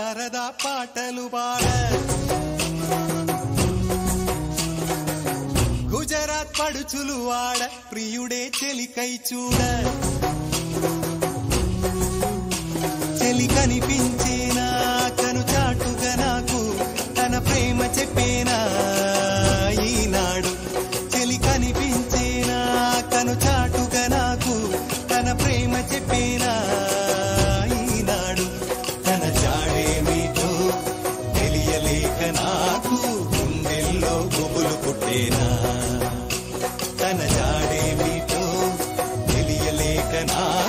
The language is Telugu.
సరదా పాటలు పాడ గుజరాత్ పడుచులు వాడ ప్రియుడే చెలికై చూడ చెలి కనిపించేనా కను చాటుగా నాకు తన ప్రేమ చెప్పేనా ఈనాడు చెలి కనిపించేనా కను చాటుగా నాకు తన ప్రేమ చెప్పేనా ఈనాడు తన చాడేమిటో తెలియలేక నాకు గుండెల్లో గుబులు పుట్టేనా తన జాడేమిటో తెలియలేక నా